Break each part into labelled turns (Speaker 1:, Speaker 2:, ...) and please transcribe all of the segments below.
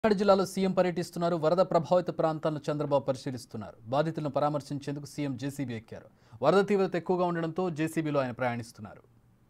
Speaker 1: కాకినాడ జిల్లాలో సీఎం పర్యటిస్తున్నారు వరద ప్రభావిత ప్రాంతాలను చంద్రబాబు పరిశీలిస్తున్నారు బాధితులను పరామర్శించేందుకు సీఎం జేసీబీ ఎక్కారు వరద తీవ్రత ఎక్కువగా ఉండడంతో జేసీబీలో ఆయన ప్రయాణిస్తున్నారు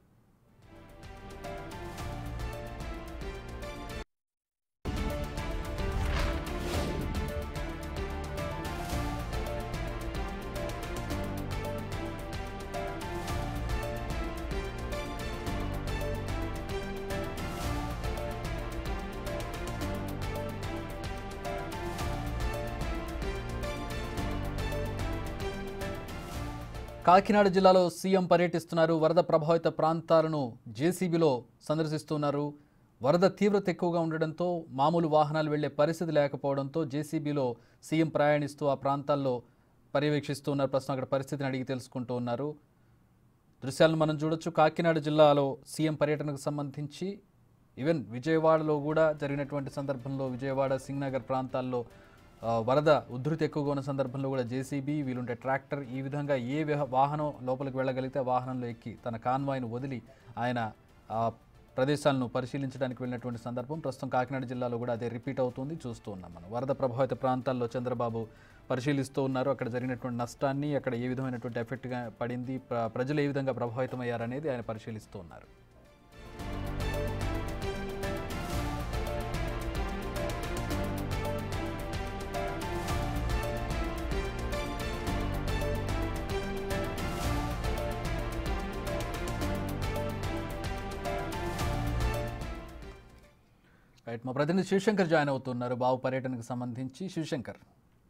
Speaker 1: కాకినాడ జిల్లాలో సీఎం పర్యటిస్తున్నారు వరద ప్రభావిత ప్రాంతాలను జేసీబీలో సందర్శిస్తున్నారు వరద తీవ్రత ఎక్కువగా ఉండడంతో మామూలు వాహనాలు వెళ్లే పరిస్థితి లేకపోవడంతో జేసీబీలో సీఎం ప్రయాణిస్తూ ఆ ప్రాంతాల్లో పర్యవేక్షిస్తూ ఉన్నారు ప్రస్తుతం అక్కడ పరిస్థితిని అడిగి తెలుసుకుంటూ ఉన్నారు దృశ్యాలను మనం చూడొచ్చు కాకినాడ జిల్లాలో సీఎం పర్యటనకు సంబంధించి ఈవెన్ విజయవాడలో కూడా జరిగినటువంటి సందర్భంలో విజయవాడ సింగ్నగర్ ప్రాంతాల్లో ఆ, వరద ఉధృతి ఎక్కువగా ఉన్న సందర్భంలో కూడా జేసీబీ వీలుంటే ట్రాక్టర్ ఈ విధంగా ఏ విహ- వాహనం లోపలికి వెళ్ళగలిగితే ఆ వాహనంలో ఎక్కి తన కాన్వాయ్ను వదిలి ఆయన ఆ ప్రదేశాలను పరిశీలించడానికి వెళ్ళినటువంటి సందర్భం ప్రస్తుతం కాకినాడ జిల్లాలో కూడా అదే రిపీట్ అవుతుంది చూస్తూ ఉన్నాం మనం వరద ప్రభావిత ప్రాంతాల్లో చంద్రబాబు పరిశీలిస్తూ ఉన్నారు అక్కడ జరిగినటువంటి నష్టాన్ని అక్కడ ఏ విధమైనటువంటి ఎఫెక్ట్గా పడింది ప్ర- ప్రజలు ఏ విధంగా ప్రభావితమయ్యారనేది ఆయన పరిశీలిస్తూ ఉన్నారు రైట్ మా ప్రతినిధి శివశంకర్ జాయిన్ అవుతున్నారు బాబు పర్యటనకు సంబంధించి Shivashankar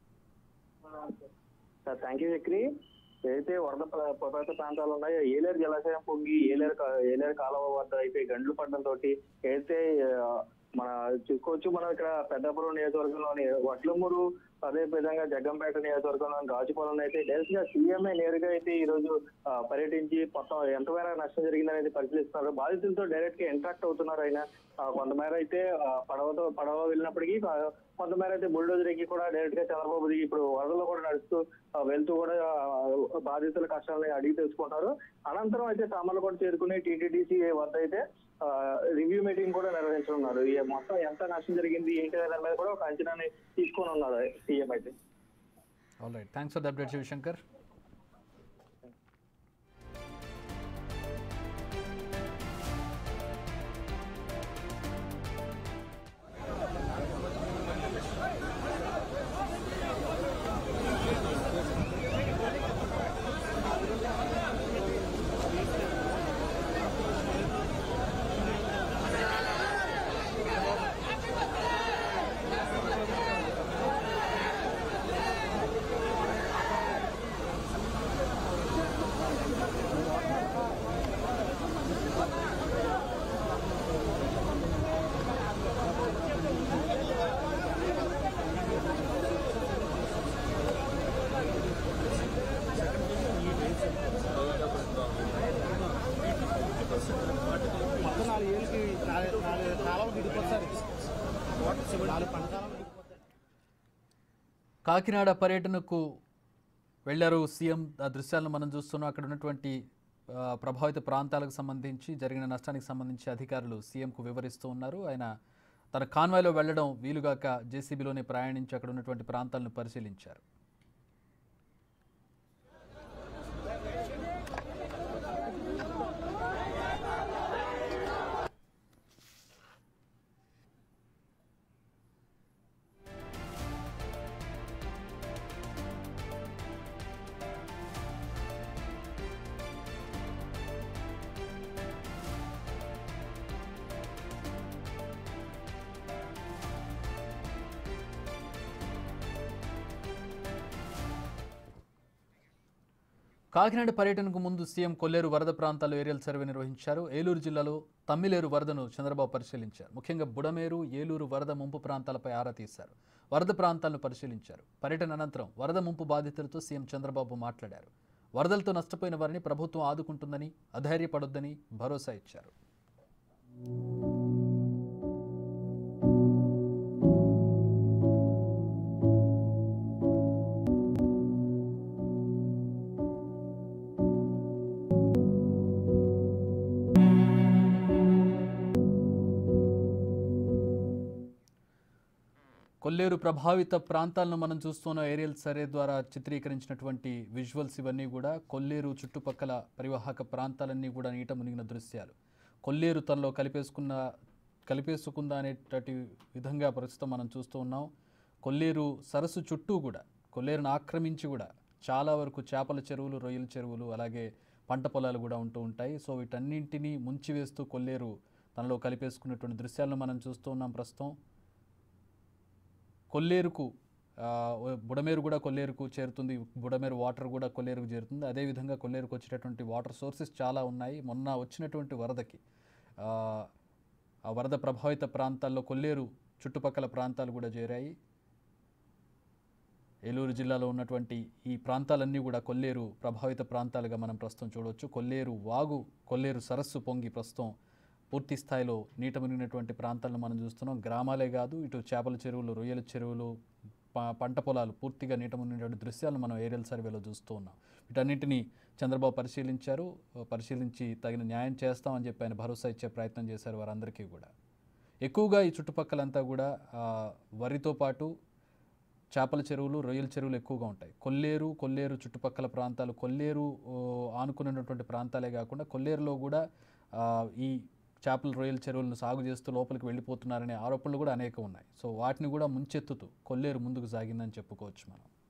Speaker 2: sir thank you Chakri ఏదైతే వరద ప్ర- ప్రభావిత ప్రాంతాలు ఉన్నాయో ఏలేరు జలాశయం పొంగి ఏలేరు కా- ఏలేరు కాలువ వద్ద అయితే గండ్లు పడడం తోటి ఏదైతే ఆ, మన చూసుకోవచ్చు మనం ఇక్కడ పెద్దపురం నియోజకవర్గంలోని వడ్లమూరు అదే విధంగా జగ్గంపేట నియోజకవర్గంలోని రాజుపాలెం అయితే డైరెక్ట్ గా సీఎంఏ నేరుగా అయితే ఈ రోజు ఆ, పర్యటించి మొత్తం ఎంతమేర నష్టం జరిగిందనేది పరిశీలిస్తున్నారు బాధితులతో డైరెక్ట్ గా ఇంటరాక్ట్ అవుతున్నారు ఆయన ఆ, కొంతమేర అయితే ఆ, పడవతో పడవ వెళ్ళినప్పటికీ ఆ, కొంతమేర అయితే బుల్డోజర్ ఎక్కి కూడా డైరెక్ట్ గా చంద్రబాబు దిగి ఇప్పుడు వరదలో కూడా నడుస్తూ ఆ, వెళ్తూ కూడా ఆ, బాధితుల కష్టాలని అడిగి తెలుసుకుంటారు అనంతరం అయితే సామర్లకోట చేరుకుని టీటీడీసీ వద్ద అయితే రివ్యూ మీటింగ్ కూడా నిర్వహించనున్నారు ఈ మొత్తం ఎంత నష్టం జరిగింది ఏంటి అనే దాని మీద కూడా ఒక అంచనాని తీసుకొని ఉన్నారు సీఎం అయితే
Speaker 1: all right thanks for the update Shivashankar
Speaker 3: మొత్తం నాలుగు ఏళ్ళకి నాలుగు నాలుగు కాలం విడిపోతారు నాలుగు పంట కాలం విడిపోతారు
Speaker 1: కాకినాడ పర్యటనకు వెళ్ళారు సీఎం ఆ దృశ్యాలను మనం చూస్తున్నాం అక్కడ ఉన్నటువంటి ఆ, ప్రభావిత ప్రాంతాలకు సంబంధించి జరిగిన నష్టానికి సంబంధించి అధికారులు సీఎంకు వివరిస్తూ ఉన్నారు ఆయన తన కాన్వాయ్లో వెళ్ళడం వీలుగాక జేసీబీలోనే ప్రయాణించి అక్కడ ఉన్నటువంటి ప్రాంతాలను పరిశీలించారు కాకినాడ పర్యటనకు ముందు సీఎం కొల్లేరు వరద ప్రాంతాల్లో ఏరియల్ సర్వే నిర్వహించారు ఏలూరు జిల్లాలో తమ్మిలేరు వరదను చంద్రబాబు పరిశీలించారు ముఖ్యంగా బుడమేరు ఏలూరు వరద ముంపు ప్రాంతాలపై ఆరా తీశారు వరద ప్రాంతాలను పరిశీలించారు పర్యటన అనంతరం వరద ముంపు బాధితులతో సీఎం చంద్రబాబు మాట్లాడారు వరదలతో నష్టపోయిన వారిని ప్రభుత్వం ఆదుకుంటుందని అధైర్యపడొద్దని భరోసా ఇచ్చారు కొల్లేరు ప్రభావిత ప్రాంతాలను మనం చూస్తున్న ఏరియల్ సర్వే ద్వారా చిత్రీకరించినటువంటి విజువల్స్ ఇవన్నీ కూడా కొల్లేరు చుట్టుపక్కల పరివాహక ప్రాంతాలన్నీ కూడా నీట మునిగిన దృశ్యాలు కొల్లేరు తనలో కలిపేసుకున్న కలిపేసుకుందా అనేటటి విధంగా ప్రస్తుతం మనం చూస్తూ ఉన్నాం కొల్లేరు సరస్సు చుట్టూ కూడా కొల్లేరును ఆక్రమించి కూడా చాలా వరకు చేపల చెరువులు రొయ్యల చెరువులు అలాగే పంట పొలాలు కూడా ఉంటూ ఉంటాయి సో వీటన్నింటినీ ముంచివేస్తూ కొల్లేరు తనలో కలిపేసుకున్నటువంటి దృశ్యాలను మనం చూస్తూ ఉన్నాం ప్రస్తుతం కొల్లేరుకు ఆ, బుడమేరు కూడా కొల్లేరుకు చేరుతుంది బుడమేరు వాటర్ కూడా కొల్లేరుకు చేరుతుంది అదేవిధంగా కొల్లేరుకు వచ్చేటటువంటి వాటర్ సోర్సెస్ చాలా ఉన్నాయి మొన్న వచ్చినటువంటి వరదకి ఆ, ఆ వరద ప్రభావిత ప్రాంతాల్లో కొల్లేరు చుట్టుపక్కల ప్రాంతాలు కూడా చేరాయి ఏలూరు జిల్లాలో ఉన్నటువంటి ఈ ప్రాంతాలన్నీ కూడా కొల్లేరు ప్రభావిత ప్రాంతాలుగా మనం ప్రస్తుతం చూడవచ్చు కొల్లేరు వాగు కొల్లేరు సరస్సు పొంగి ప్రస్తుతం పూర్తి స్థాయిలో నీట మునిగినటువంటి ప్రాంతాలను మనం చూస్తున్నాం గ్రామాలే కాదు ఇటు చేపల చెరువులు రొయ్యల చెరువులు ప- పంట పొలాలు పూర్తిగా నీట మునిగినటువంటి దృశ్యాలను మనం ఏరియల్ సర్వేలో చూస్తూ ఉన్నాం వీటన్నింటినీ చంద్రబాబు పరిశీలించారు పరిశీలించి తగిన న్యాయం చేస్తామని చెప్పి ఆయన భరోసా ఇచ్చే ప్రయత్నం చేశారు వారందరికీ కూడా ఎక్కువగా ఈ చుట్టుపక్కలంతా కూడా ఆ, వరితో పాటు చేపల చెరువులు రొయ్యల చెరువులు ఎక్కువగా ఉంటాయి కొల్లేరు కొల్లేరు చుట్టుపక్కల ప్రాంతాలు కొల్లేరు ఓ, ఆనుకున్నటువంటి ప్రాంతాలే కాకుండా కొల్లేరులో కూడా ఆ, ఈ చేపల రొయ్యల చెరువులను సాగు చేస్తూ లోపలికి వెళ్ళిపోతున్నారనే ఆరోపణలు కూడా అనేక ఉన్నాయి సో వాటిని కూడా ముంచెత్తుతూ కొల్లేరు ముందుకు సాగిందని చెప్పుకోవచ్చు మనం